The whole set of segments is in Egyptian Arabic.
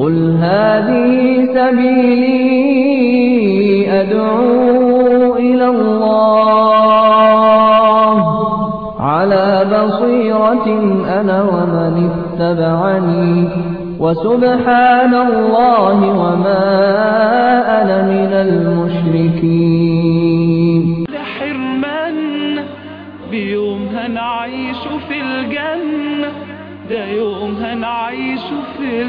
قل هذه سبيلي أدعو إلى الله على بصيرة أنا ومن اتبعني وسبحان الله وما أنا من المشركين لحرمان بيوم هنعيش في الجنة ده يوم هنعيش في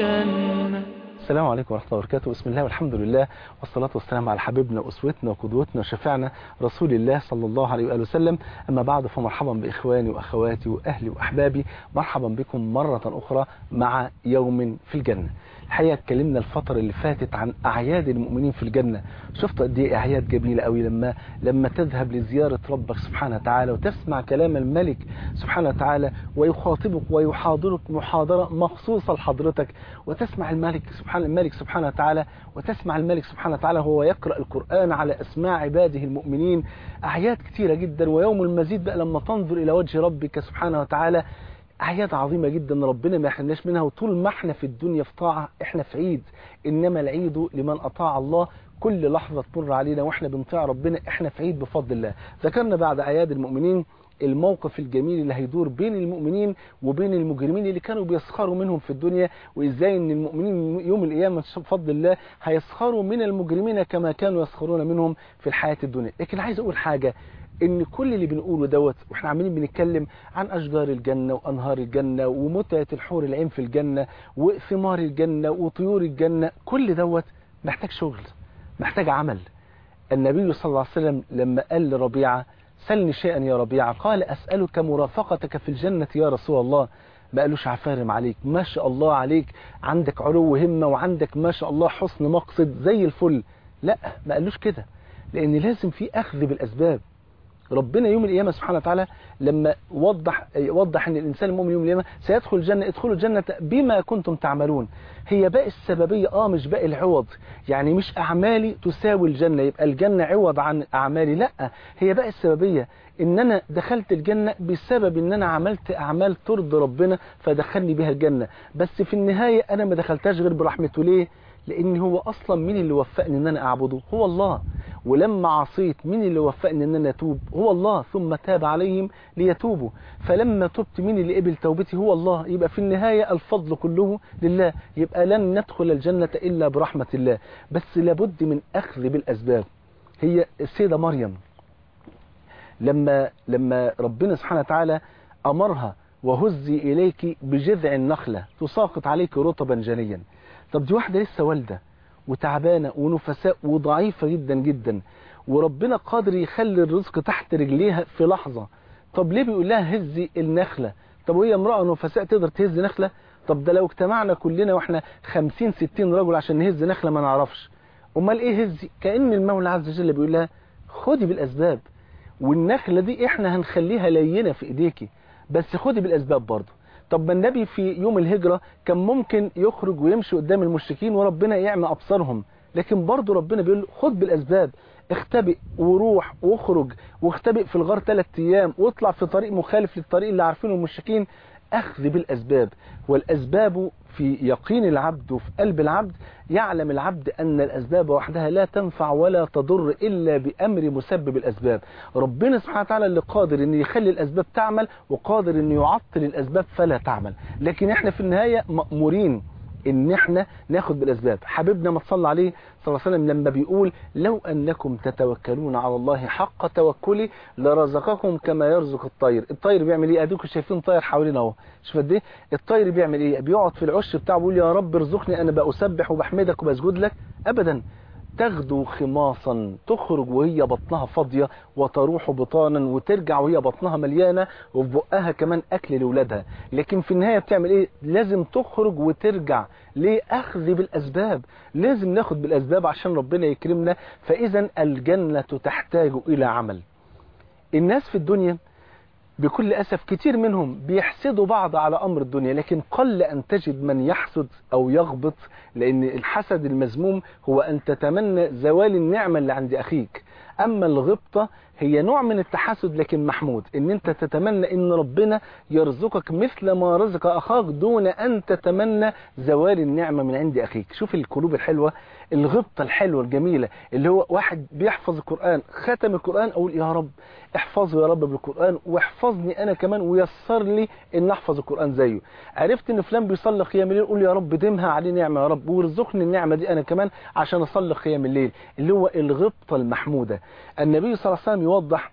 الجنة السلام عليكم ورحمة الله وبركاته بسم الله والحمد لله والصلاة والسلام على حبيبنا وأسوتنا وقدوتنا وشفيعنا رسول الله صلى الله عليه وآله وسلم أما بعد فمرحبا بإخواني وأخواتي وأهلي وأحبابي مرحبا بكم مرة أخرى مع يوم في الجنة الحقيقة اتكلمنا الفترة اللي فاتت عن أعياد المؤمنين في الجنة شفت قد ايه أعياد جميلة قوي لما لما تذهب لزيارة ربك سبحانه وتعالى وتسمع كلام الملك سبحانه وتعالى ويخاطبك ويحاضرك محاضرة مخصوصة لحضرتك وتسمع الملك سبحانه الملك سبحانه وتعالى وتسمع الملك سبحانه وتعالى وهو يقرأ القرآن على أسماع عباده المؤمنين أعياد كثيرة جدا ويوم المزيد بقى لما تنظر إلى وجه ربك سبحانه وتعالى أعياد عظيمة جدا ربنا ما يحرمناش منها وطول ما احنا في الدنيا في طاعة احنا في عيد إنما العيد لمن أطاع الله كل لحظة تمر علينا واحنا بنطيع ربنا احنا في عيد بفضل الله ذكرنا بعد أعياد المؤمنين الموقف الجميل اللي هيدور بين المؤمنين وبين المجرمين اللي كانوا بيسخروا منهم في الدنيا وازاي ان المؤمنين يوم القيامة بفضل الله هيسخروا من المجرمين كما كانوا يسخرون منهم في الحياة الدنيا لكن عايز اقول حاجة ان كل اللي بنقوله دوت واحنا عمالين بنتكلم عن اشجار الجنة وانهار الجنة ومتعة الحور العين في الجنة وثمار الجنة وطيور الجنة كل دوت محتاج شغل محتاج عمل النبي صلى الله عليه وسلم لما قال لربيعة سلني شيئا يا ربيعة قال أسألك مرافقتك في الجنة يا رسول الله ما قالوش عفارم عليك ما شاء الله عليك عندك علو همة وعندك ما شاء الله حسن مقصد زي الفل لا ما قالوش كده لأن لازم في أخذ بالأسباب ربنا يوم القيامة سبحانه وتعالى لما وضح وضح ان الانسان المؤمن يوم القيامة سيدخل الجنة ادخلوا الجنة بما كنتم تعملون هي باقي السببية اه مش باقي العوض يعني مش اعمالي تساوي الجنة يبقى الجنة عوض عن اعمالي لا هي باقي السببية ان انا دخلت الجنة بسبب ان انا عملت اعمال ترضي ربنا فدخلني بها الجنة بس في النهاية انا ما دخلتهاش غير برحمته ليه لان هو اصلا مين اللي وفقني ان انا اعبده هو الله ولما عصيت مين اللي وفقني ان انا اتوب هو الله ثم تاب عليهم ليتوبوا فلما تبت مين اللي قبل توبتي هو الله يبقى في النهاية الفضل كله لله يبقى لن ندخل الجنة الا برحمة الله بس لابد من اخذ بالاسباب هي السيدة مريم لما لما ربنا سبحانه وتعالى امرها وهزي اليك بجذع النخلة تساقط عليك رطبا جنيا طب دي واحدة لسه والدة وتعبانة ونفساء وضعيفة جدا جدا وربنا قادر يخلي الرزق تحت رجليها في لحظة طب ليه بيقول لها هزي النخلة طب وهي امرأة نفساء تقدر تهز نخلة طب ده لو اجتمعنا كلنا واحنا 50 60 رجل عشان نهز نخلة ما نعرفش امال ايه هزي كأن المولى عز وجل بيقول لها خدي بالاسباب والنخلة دي احنا هنخليها لينة في ايديكي بس خدي بالاسباب برضه طب ما النبي في يوم الهجرة كان ممكن يخرج ويمشي قدام المشركين وربنا يعمى أبصارهم لكن برضه ربنا بيقول له خد بالأسباب اختبئ وروح واخرج واختبئ في الغار ثلاث أيام واطلع في طريق مخالف للطريق اللي عارفينه المشركين أخذ بالأسباب والأسباب في يقين العبد وفي قلب العبد يعلم العبد أن الأسباب وحدها لا تنفع ولا تضر إلا بأمر مسبب الأسباب ربنا سبحانه وتعالى اللي قادر أن يخلي الأسباب تعمل وقادر أن يعطل الأسباب فلا تعمل لكن احنا في النهاية مأمورين ان احنا ناخد بالاسباب حبيبنا ما تصلى عليه صلى الله عليه وسلم لما بيقول لو انكم تتوكلون على الله حق توكلي لرزقكم كما يرزق الطير الطير بيعمل ايه اديكم شايفين طير حوالينا اهو شوف قد ايه الطير بيعمل ايه بيقعد في العش بتاعه بيقول يا رب ارزقني انا بسبح وبحمدك وبسجد لك ابدا تغدو خماصا تخرج وهي بطنها فاضية وتروح بطانا وترجع وهي بطنها مليانة وفي بقها كمان أكل لولادها لكن في النهاية بتعمل إيه لازم تخرج وترجع ليه أخذ بالأسباب لازم ناخد بالأسباب عشان ربنا يكرمنا فإذا الجنة تحتاج إلى عمل الناس في الدنيا بكل أسف كتير منهم بيحسدوا بعض على أمر الدنيا لكن قل أن تجد من يحسد أو يغبط لأن الحسد المذموم هو أن تتمنى زوال النعمة اللي عند أخيك أما الغبطة هي نوع من التحسد لكن محمود ان انت تتمنى ان ربنا يرزقك مثل ما رزق اخاك دون ان تتمنى زوال النعمة من عند اخيك شوف القلوب الحلوة الغبطة الحلوة الجميلة اللي هو واحد بيحفظ القرآن ختم القرآن اقول يا رب احفظه يا رب بالقرآن واحفظني انا كمان ويسر لي ان احفظ القرآن زيه عرفت ان فلان بيصلي قيام الليل قول يا رب دمها عليه نعمة يا رب وارزقني النعمة دي انا كمان عشان اصلي قيام الليل اللي هو الغبطة المحمودة النبي صلى الله عليه وسلم يوضح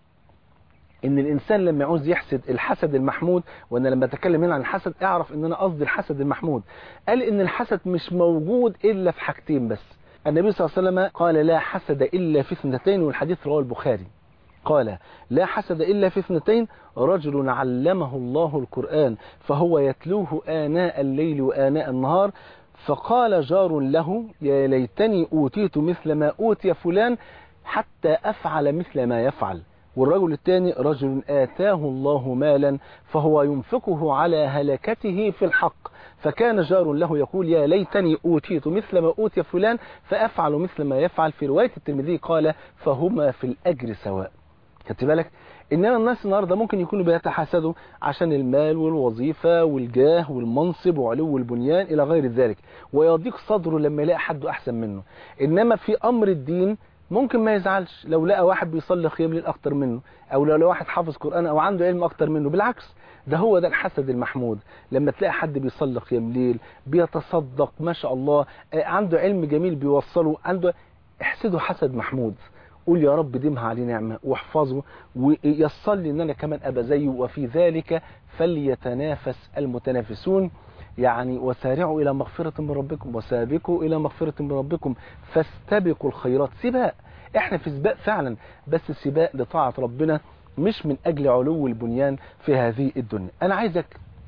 ان الانسان لما يعوز يحسد الحسد المحمود وانا لما اتكلم هنا عن الحسد اعرف ان انا قصدي الحسد المحمود قال ان الحسد مش موجود الا في حاجتين بس النبي صلى الله عليه وسلم قال لا حسد الا في اثنتين والحديث رواه البخاري قال لا حسد إلا في اثنتين رجل علمه الله القرآن فهو يتلوه آناء الليل وآناء النهار فقال جار له يا ليتني أوتيت مثل ما أوتي فلان حتى أفعل مثل ما يفعل والرجل الثاني رجل آتاه الله مالا فهو ينفقه على هلكته في الحق فكان جار له يقول يا ليتني أوتيت مثل ما أوتي فلان فأفعل مثل ما يفعل في رواية الترمذي قال فهما في الأجر سواء خدت بالك انما الناس النهارده ممكن يكونوا بيتحاسدوا عشان المال والوظيفه والجاه والمنصب وعلو البنيان الى غير ذلك ويضيق صدره لما يلاقي حد احسن منه انما في امر الدين ممكن ما يزعلش لو لقى واحد بيصلي قيام ليل اكتر منه او لو لقى واحد حافظ قران او عنده علم اكتر منه بالعكس ده هو ده الحسد المحمود لما تلاقي حد بيصلي قيام ليل بيتصدق ما شاء الله عنده علم جميل بيوصله عنده احسده حسد محمود قول يا رب دمها عليه نعمة واحفظه ويصل لي ان انا كمان ابقى زيه وفي ذلك فليتنافس المتنافسون يعني وسارعوا الى مغفرة من ربكم وسابقوا الى مغفرة من ربكم فاستبقوا الخيرات سباق احنا في سباق فعلا بس سباق لطاعة ربنا مش من اجل علو البنيان في هذه الدنيا انا عايزك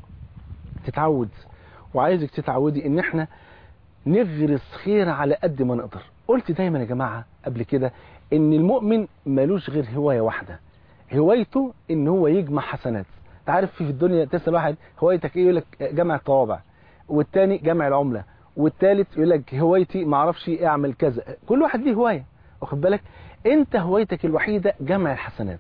تتعود وعايزك تتعودي ان احنا نغرس خير على قد ما نقدر قلت دايما يا جماعة قبل كده ان المؤمن ملوش غير هواية واحدة هوايته ان هو يجمع حسنات تعرف في الدنيا تسأل واحد هوايتك ايه يقول لك جمع الطوابع والتاني جمع العملة والتالت يقول لك هوايتي ما اعرفش اعمل كذا كل واحد ليه هواية واخد بالك انت هوايتك الوحيدة جمع الحسنات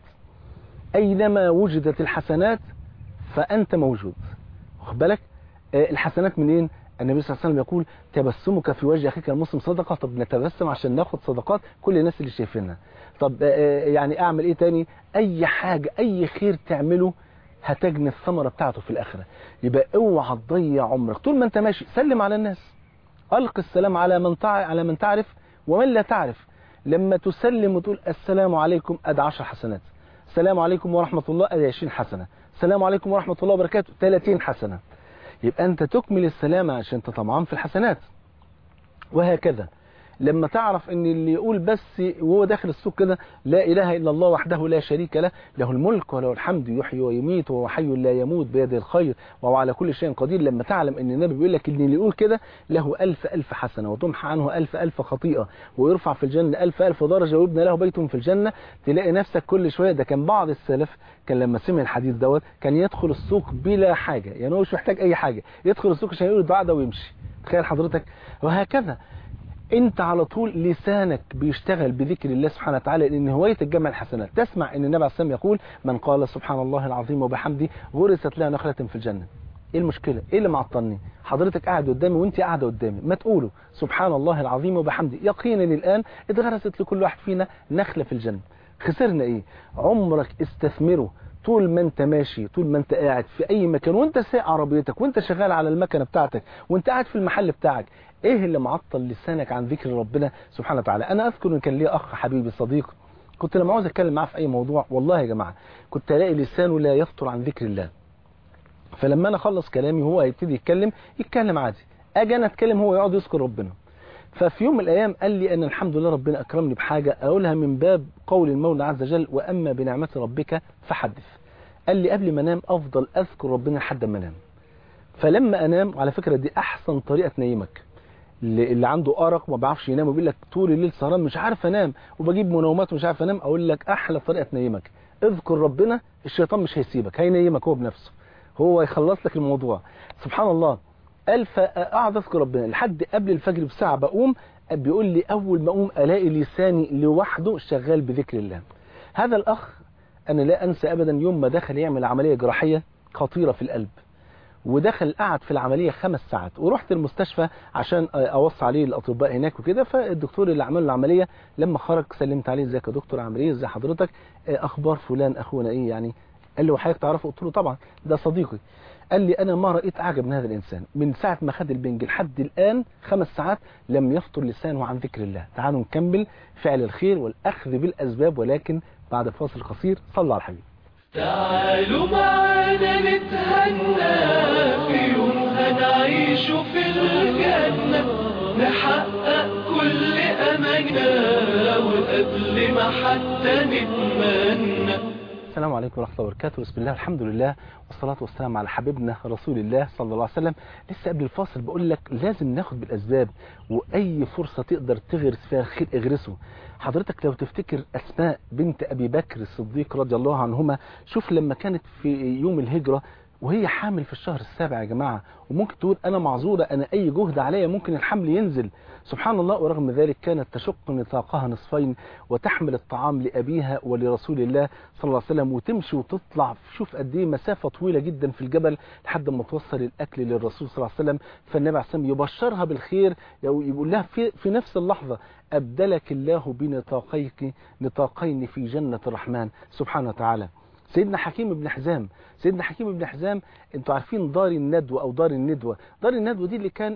اينما وجدت الحسنات فانت موجود واخد بالك الحسنات منين النبي صلى الله عليه وسلم يقول تبسمك في وجه اخيك المسلم صدقه طب نتبسم عشان ناخد صدقات كل الناس اللي شايفينها طب يعني اعمل ايه تاني اي حاجه اي خير تعمله هتجني الثمره بتاعته في الاخره يبقى اوعى تضيع عمرك طول ما انت ماشي سلم على الناس الق السلام على من على من تعرف ومن لا تعرف لما تسلم وتقول السلام عليكم ادي 10 حسنات السلام عليكم ورحمه الله ادي 20 حسنه السلام عليكم ورحمه الله وبركاته 30 حسنه يبقى أنت تكمل السلامة عشان أنت طمعان في الحسنات وهكذا لما تعرف ان اللي يقول بس وهو داخل السوق كده لا اله الا الله وحده لا شريك له له الملك وله الحمد يحيي ويميت وهو حي لا يموت بيده الخير وهو على كل شيء قدير لما تعلم ان النبي بيقول لك ان اللي يقول كده له ألف ألف حسنه وتمحى عنه ألف ألف خطيئه ويرفع في الجنه ألف ألف درجه ويبنى له بيت في الجنه تلاقي نفسك كل شويه ده كان بعض السلف كان لما سمع الحديث دوت كان يدخل السوق بلا حاجه يعني هو مش محتاج اي حاجه يدخل السوق عشان يقول الدعاء ده ويمشي تخيل حضرتك وهكذا انت على طول لسانك بيشتغل بذكر الله سبحانه وتعالى لان هوايتك جمع الحسنات تسمع ان النبي عليه الصلاه والسلام يقول من قال سبحان الله العظيم وبحمده غرست له نخله في الجنه ايه المشكله ايه اللي معطلني حضرتك قاعد قدامي وانت قاعده قدامي ما تقولوا سبحان الله العظيم وبحمده يقينا الان اتغرست لكل واحد فينا نخله في الجنه خسرنا ايه عمرك استثمره طول ما انت ماشي طول ما انت قاعد في اي مكان وانت سايق عربيتك وانت شغال على المكنه بتاعتك وانت قاعد في المحل بتاعك ايه اللي معطل لسانك عن ذكر ربنا سبحانه وتعالى انا اذكر ان كان لي اخ حبيبي صديق كنت لما عاوز اتكلم معاه في اي موضوع والله يا جماعه كنت الاقي لسانه لا يفطر عن ذكر الله فلما انا اخلص كلامي وهو هيبتدي يتكلم يتكلم عادي اجي انا اتكلم هو يقعد يذكر ربنا ففي يوم من الايام قال لي ان الحمد لله ربنا اكرمني بحاجه اقولها من باب قول المولى عز وجل واما بنعمه ربك فحدث قال لي قبل ما انام افضل اذكر ربنا لحد ما انام فلما انام وعلى فكره دي احسن طريقه تنيمك اللي اللي عنده ارق وما بيعرفش ينام وبيقول لك طول الليل سهران مش عارف انام وبجيب منومات ومش عارف انام اقول لك احلى طريقه تنيمك اذكر ربنا الشيطان مش هيسيبك هينيمك هو بنفسه هو يخلص لك الموضوع سبحان الله قال فاقعد اذكر ربنا لحد قبل الفجر بساعه بقوم بيقول لي اول ما اقوم الاقي لساني لوحده شغال بذكر الله هذا الأخ أنا لا أنسى أبدا يوم ما دخل يعمل عملية جراحية خطيرة في القلب ودخل قعد في العملية خمس ساعات ورحت المستشفى عشان أوصي عليه الأطباء هناك وكده فالدكتور اللي عمل له العملية لما خرج سلمت عليه ازيك يا دكتور عامل ايه ازي حضرتك أخبار فلان أخونا إيه يعني قال لي وحضرتك تعرفه قلت له طبعا ده صديقي قال لي أنا ما رأيت أعجب من هذا الإنسان من ساعة ما خد البنج لحد الآن خمس ساعات لم يفطر لسانه عن ذكر الله تعالوا نكمل فعل الخير والأخذ بالأسباب ولكن بعد فاصل قصير صلى على الحبيب تعالوا معانا نتهنى في يوم هنعيش في الجنة نحقق كل أماننا وقبل ما حتى نتمنى السلام عليكم ورحمة الله وبركاته بسم الله الحمد لله والصلاة والسلام على حبيبنا رسول الله صلى الله عليه وسلم لسه قبل الفاصل بقول لك لازم ناخد بالأسباب وأي فرصة تقدر تغرس فيها الخير اغرسه حضرتك لو تفتكر أسماء بنت أبي بكر الصديق رضي الله عنهما شوف لما كانت في يوم الهجرة وهي حامل في الشهر السابع يا جماعة وممكن تقول أنا معذورة أنا أي جهد عليا ممكن الحمل ينزل سبحان الله ورغم ذلك كانت تشق نطاقها نصفين وتحمل الطعام لأبيها ولرسول الله صلى الله عليه وسلم وتمشي وتطلع شوف قد ايه مسافة طويلة جدا في الجبل لحد ما توصل الأكل للرسول صلى الله عليه وسلم فالنبي عليه الصلاة والسلام يبشرها بالخير يقول لها في, في نفس اللحظة أبدلك الله بنطاقيك نطاقين في جنة الرحمن سبحانه وتعالى سيدنا حكيم بن حزام سيدنا حكيم بن حزام انتوا عارفين دار الندوة او دار الندوة دار الندوة دي اللي كان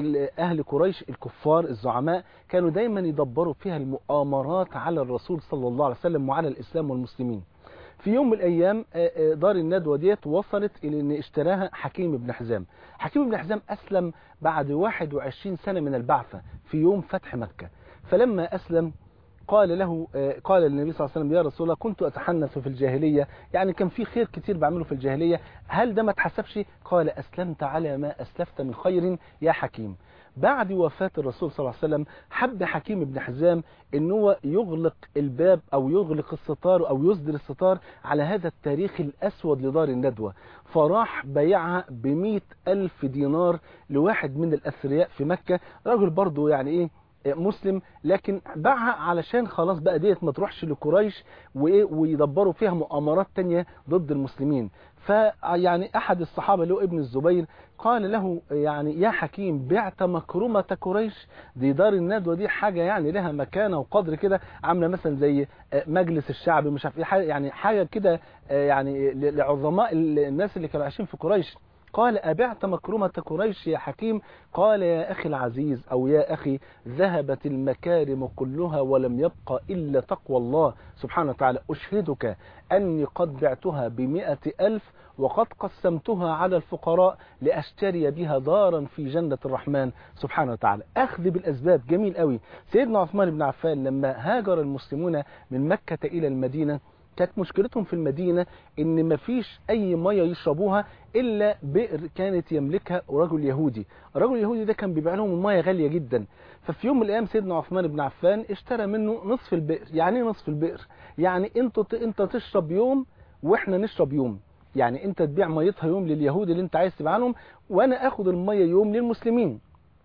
اهل قريش الكفار الزعماء كانوا دايما يدبروا فيها المؤامرات على الرسول صلى الله عليه وسلم وعلى الاسلام والمسلمين في يوم من الايام دار الندوة ديت وصلت الى ان اشتراها حكيم بن حزام حكيم بن حزام اسلم بعد 21 سنة من البعثة في يوم فتح مكة فلما اسلم قال له قال النبي صلى الله عليه وسلم يا رسول الله كنت أتحنث في الجاهلية يعني كان في خير كتير بعمله في الجاهلية هل ده ما تحسبش قال أسلمت على ما أسلفت من خير يا حكيم بعد وفاة الرسول صلى الله عليه وسلم حب حكيم بن حزام ان هو يغلق الباب او يغلق الستار او يصدر الستار على هذا التاريخ الاسود لدار الندوة فراح بيعها بمئة الف دينار لواحد من الاثرياء في مكة رجل برضه يعني ايه مسلم لكن باعها علشان خلاص بقى ديت ما تروحش لقريش وايه ويدبروا فيها مؤامرات تانية ضد المسلمين فيعني احد الصحابه اللي هو ابن الزبير قال له يعني يا حكيم بعت مكرمه قريش دي دار الندوه دي حاجه يعني لها مكانه وقدر كده عامله مثلا زي مجلس الشعب مش عارف ايه حاجه يعني حاجه كده يعني لعظماء الناس اللي كانوا عايشين في قريش قال أبعت مكرمة قريش يا حكيم قال يا أخي العزيز أو يا أخي ذهبت المكارم كلها ولم يبقى إلا تقوى الله سبحانه وتعالى أشهدك أني قد بعتها بمئة ألف وقد قسمتها على الفقراء لأشتري بها دارا في جنة الرحمن سبحانه وتعالى أخذ بالأسباب جميل قوي سيدنا عثمان بن عفان لما هاجر المسلمون من مكة إلى المدينة كانت مشكلتهم في المدينة ان مفيش اي مية يشربوها الا بئر كانت يملكها رجل يهودي الرجل اليهودي ده كان بيبيع لهم المية غالية جدا ففي يوم من الايام سيدنا عثمان بن عفان اشترى منه نصف البئر يعني ايه نصف البئر يعني انت انت تشرب يوم واحنا نشرب يوم يعني انت تبيع ميتها يوم لليهود اللي انت عايز تبيع لهم وانا اخد المية يوم للمسلمين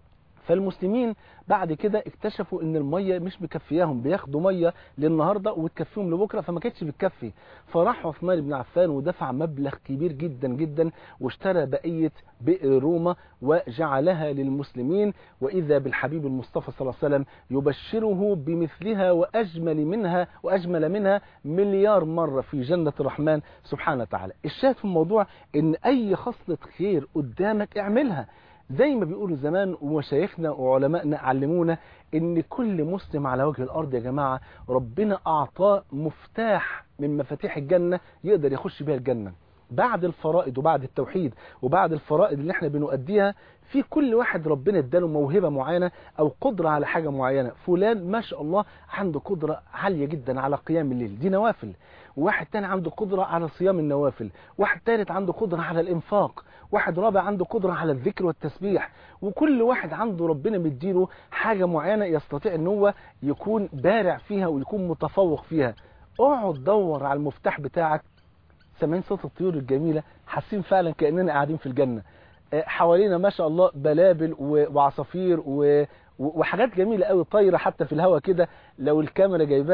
فالمسلمين بعد كده اكتشفوا ان المية مش مكفياهم بياخدوا مية للنهاردة وتكفيهم لبكرة فما كانتش بتكفي فراح عثمان بن عفان ودفع مبلغ كبير جدا جدا واشترى بقية بئر روما وجعلها للمسلمين واذا بالحبيب المصطفى صلى الله عليه وسلم يبشره بمثلها واجمل منها واجمل منها مليار مرة في جنة الرحمن سبحانه وتعالى الشاهد في الموضوع ان اي خصلة خير قدامك اعملها زي ما بيقولوا زمان ومشايخنا وعلمائنا علمونا ان كل مسلم على وجه الارض يا جماعة ربنا اعطاه مفتاح من مفاتيح الجنة يقدر يخش بها الجنة بعد الفرائض وبعد التوحيد وبعد الفرائض اللي احنا بنؤديها في كل واحد ربنا اداله موهبة معينة او قدرة على حاجة معينة فلان ما شاء الله عنده قدرة عالية جدا على قيام الليل دي نوافل واحد تاني عنده قدرة على صيام النوافل واحد تالت عنده قدرة على الانفاق واحد رابع عنده قدرة على الذكر والتسبيح وكل واحد عنده ربنا مديله حاجة معينة يستطيع ان هو يكون بارع فيها ويكون متفوق فيها اقعد دور على المفتاح بتاعك سامعين صوت الطيور الجميلة حاسين فعلا كأننا قاعدين في الجنة حوالينا ما شاء الله بلابل وعصافير وحاجات جميلة قوي طايرة حتى في الهواء كده لو الكاميرا جايباها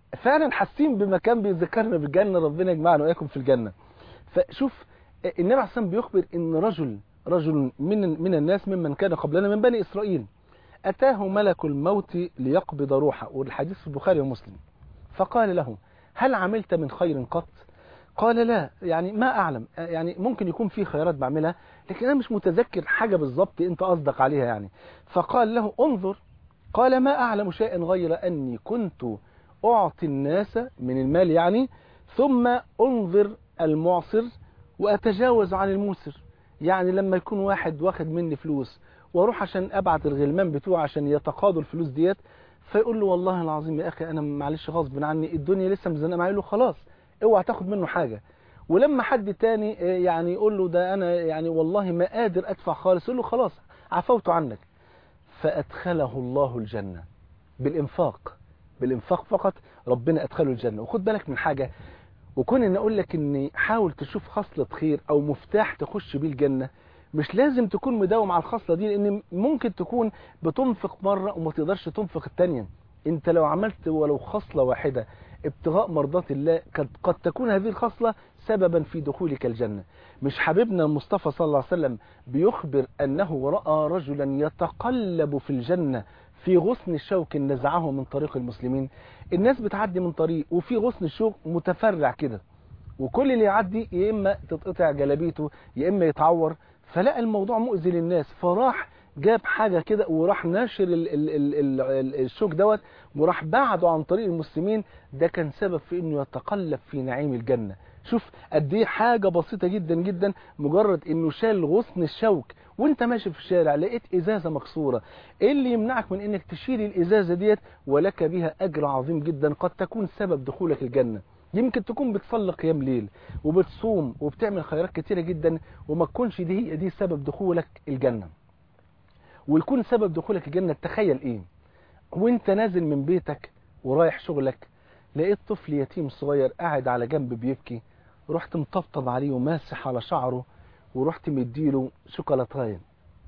فعلا حاسين بمكان بيذكرنا بالجنة ربنا يجمعنا وإياكم في الجنة فشوف النبي عليه الصلاة بيخبر ان رجل رجل من من الناس ممن كان قبلنا من بني إسرائيل أتاه ملك الموت ليقبض روحه والحديث في البخاري ومسلم فقال له هل عملت من خير قط قال لا يعني ما أعلم يعني ممكن يكون في خيرات بعملها لكن أنا مش متذكر حاجة بالظبط أنت قصدك عليها يعني فقال له انظر قال ما أعلم شيئا غير أني كنت أعطي الناس من المال يعني ثم أنظر المعصر وأتجاوز عن الموسر يعني لما يكون واحد واخد مني فلوس واروح عشان ابعت الغلمان بتوعه عشان يتقاضوا الفلوس ديت فيقول له والله العظيم يا اخي انا معلش غصب عني الدنيا لسه مزنقه معايا له خلاص اوعى تاخد منه حاجه ولما حد تاني يعني يقول له ده انا يعني والله ما قادر ادفع خالص يقول له خلاص عفوت عنك فادخله الله الجنه بالانفاق بالانفاق فقط ربنا ادخله الجنه وخد بالك من حاجه وكون ان اقول لك ان حاول تشوف خصلة خير او مفتاح تخش بيه الجنة مش لازم تكون مداوم على الخصلة دي لان ممكن تكون بتنفق مرة وما تقدرش تنفق التانية انت لو عملت ولو خصلة واحدة ابتغاء مرضات الله قد, قد تكون هذه الخصلة سببا في دخولك الجنة مش حبيبنا المصطفى صلى الله عليه وسلم بيخبر انه رأى رجلا يتقلب في الجنة في غصن الشوك نزعه من طريق المسلمين الناس بتعدي من طريق وفي غصن الشوك متفرع كده وكل اللي يعدي يا اما تتقطع جلابيته يا اما يتعور فلقى الموضوع مؤذي للناس فراح جاب حاجة كده وراح ناشر ال ال ال ال ال الشوك دوت وراح بعده عن طريق المسلمين ده كان سبب في انه يتقلب في نعيم الجنة شوف قد ايه حاجة بسيطة جدا جدا مجرد انه شال غصن الشوك وانت ماشي في الشارع لقيت ازازة مكسورة ايه اللي يمنعك من انك تشيل الازازة ديت ولك بها اجر عظيم جدا قد تكون سبب دخولك الجنة يمكن تكون بتصلي قيام ليل وبتصوم وبتعمل خيرات كتيرة جدا وما تكونش دي هي دي سبب دخولك الجنة ويكون سبب دخولك الجنة تخيل ايه وانت نازل من بيتك ورايح شغلك لقيت طفل يتيم صغير قاعد على جنب بيبكي رحت مطبطب عليه وماسح على شعره ورحت مديله شوكولاتايه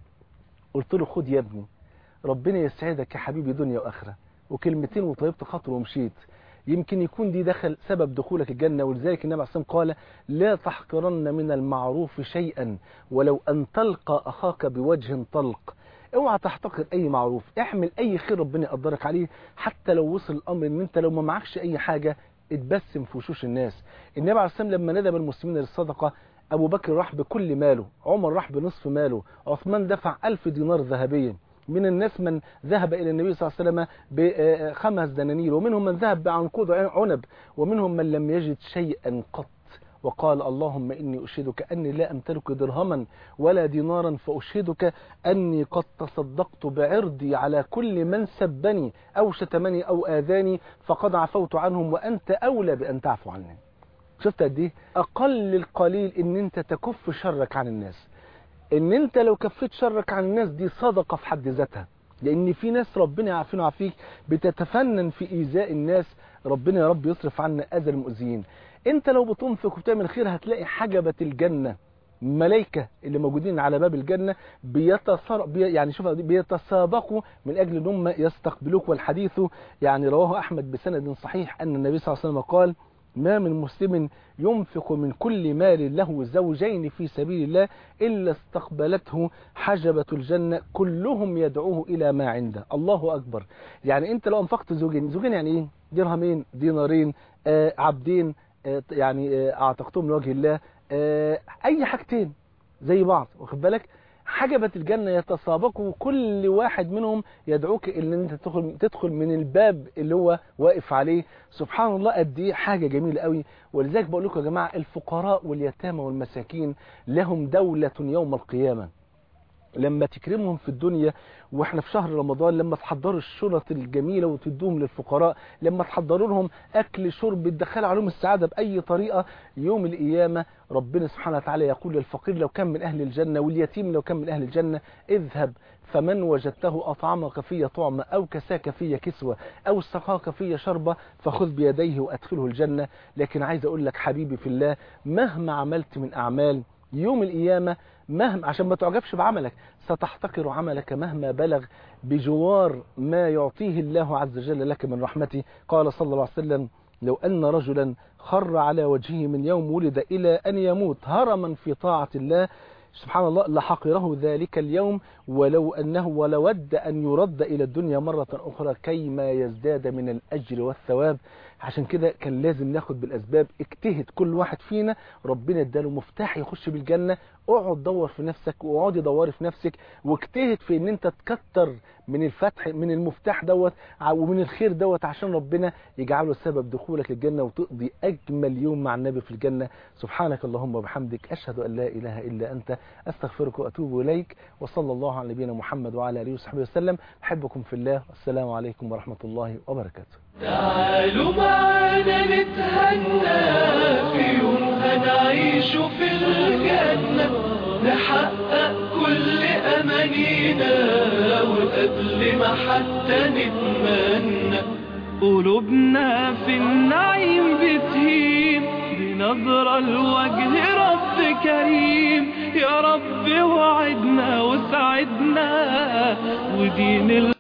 قلت له خد يا ابني ربنا يسعدك يا حبيبي دنيا واخره وكلمتين وطيبت خاطره ومشيت يمكن يكون دي دخل سبب دخولك الجنة ولذلك النبي عليه الصلاة قال لا تحقرن من المعروف شيئا ولو أن تلقى أخاك بوجه طلق اوعى تحتقر اي معروف احمل اي خير ربنا يقدرك عليه حتى لو وصل الامر ان انت لو ما معكش اي حاجة اتبسم في وشوش الناس النبي عليه الصلاة لما ندب المسلمين للصدقة ابو بكر راح بكل ماله عمر راح بنصف ماله عثمان دفع ألف دينار ذهبيا من الناس من ذهب إلى النبي صلى الله عليه وسلم بخمس دنانير ومنهم من ذهب بعنقود عنب ومنهم من لم يجد شيئا قط وقال اللهم إني أشهدك أني لا أمتلك درهما ولا دينارا فأشهدك أني قد تصدقت بعرضي على كل من سبني أو شتمني أو آذاني فقد عفوت عنهم وأنت أولى بأن تعفو عني شفت قد ايه أقل القليل إن أنت تكف شرك عن الناس إن أنت لو كفيت شرك عن الناس دي صدقة في حد ذاتها لأن في ناس ربنا يعافينا ويعافيك بتتفنن في إيذاء الناس ربنا يا رب يصرف عنا أذى المؤذيين انت لو بتنفق وبتعمل خير هتلاقي حجبة الجنة ملائكة اللي موجودين على باب الجنة بيتصر... بي... يعني شوف بيتسابقوا من أجل ان هم يستقبلوك والحديث يعني رواه أحمد بسند صحيح أن النبي صلى الله عليه وسلم قال ما من مسلم ينفق من كل مال له زوجين في سبيل الله إلا استقبلته حجبة الجنة كلهم يدعوه إلى ما عنده الله أكبر يعني أنت لو أنفقت زوجين زوجين يعني إيه درهمين دينارين آه عبدين يعني اعتقتهم لوجه الله اي حاجتين زي بعض واخد بالك حجبت الجنة يتسابقوا كل واحد منهم يدعوك ان انت تدخل, تدخل من الباب اللي هو واقف عليه سبحان الله قد ايه حاجة جميلة قوي ولذلك بقول لكم يا جماعة الفقراء واليتامى والمساكين لهم دولة يوم القيامة لما تكرمهم في الدنيا واحنا في شهر رمضان لما تحضروا الشنط الجميلة وتدوهم للفقراء لما تحضروا لهم اكل شرب تدخل عليهم السعادة باي طريقة يوم القيامة ربنا سبحانه وتعالى يقول للفقير لو كان من اهل الجنة واليتيم لو كان من اهل الجنة اذهب فمن وجدته أطعمك في طعمة أو كساك في كسوة أو سقاك في شربة فخذ بيديه وأدخله الجنة لكن عايز أقول لك حبيبي في الله مهما عملت من أعمال يوم القيامة مهما عشان ما تعجبش بعملك ستحتقر عملك مهما بلغ بجوار ما يعطيه الله عز وجل لك من رحمته قال صلى الله عليه وسلم لو أن رجلا خر على وجهه من يوم ولد إلى أن يموت هرما في طاعة الله سبحان الله لحقره ذلك اليوم ولو أنه ولود أن يرد إلى الدنيا مرة أخرى كيما يزداد من الأجر والثواب عشان كده كان لازم ناخد بالأسباب اجتهد كل واحد فينا ربنا اداله مفتاح يخش بالجنة اقعد دور في نفسك واقعدي دوري في نفسك واجتهد في ان انت تكتر من الفتح من المفتاح دوت ومن الخير دوت عشان ربنا يجعله سبب دخولك الجنة وتقضي أجمل يوم مع النبي في الجنة سبحانك اللهم وبحمدك أشهد أن لا إله إلا أنت أستغفرك وأتوب إليك وصلى الله على نبينا محمد وعلى آله وصحبه وسلم أحبكم في الله والسلام عليكم ورحمة الله وبركاته تعالوا معانا نتهنى في يوم هنعيش في الجنة نحقق كل أمانينا وقبل ما حتى نتمنى قلوبنا في النعيم بتهيم بنظرة لوجه رب كريم يا رب وعدنا وسعدنا ودين